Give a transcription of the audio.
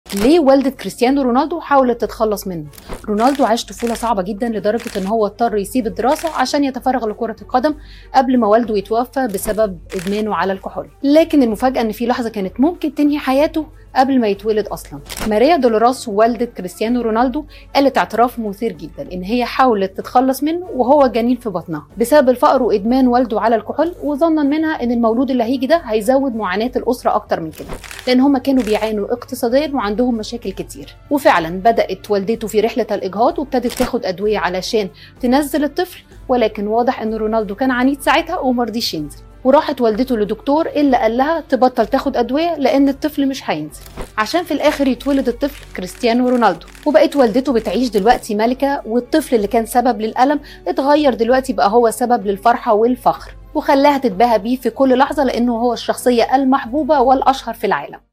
ليه والدة كريستيانو رونالدو حاولت تتخلص منه رونالدو عاش طفولة صعبة جدا لدرجة ان هو اضطر يسيب الدراسة عشان يتفرغ لكرة القدم قبل ما والده يتوفى بسبب ادمانه على الكحول لكن المفاجأة ان في لحظة كانت ممكن تنهي حياته قبل ما يتولد اصلا ماريا دولوراس والدة كريستيانو رونالدو قالت اعتراف مثير جدا ان هي حاولت تتخلص منه وهو جنين في بطنها بسبب الفقر وادمان والده على الكحول وظنا منها ان المولود اللي هيجي ده هيزود معاناه الاسره اكتر من كده لان هم كانوا بيعانوا اقتصاديا وعندهم مشاكل كتير وفعلا بدات والدته في رحله الاجهاض وابتدت تاخد ادويه علشان تنزل الطفل ولكن واضح ان رونالدو كان عنيد ساعتها ومرضيش ينزل وراحت والدته لدكتور اللي قال لها تبطل تاخد ادويه لان الطفل مش هينزل عشان في الاخر يتولد الطفل كريستيانو رونالدو وبقت والدته بتعيش دلوقتي ملكه والطفل اللي كان سبب للالم اتغير دلوقتي بقى هو سبب للفرحه والفخر وخلاها تتباهى بيه في كل لحظه لانه هو الشخصيه المحبوبه والاشهر في العالم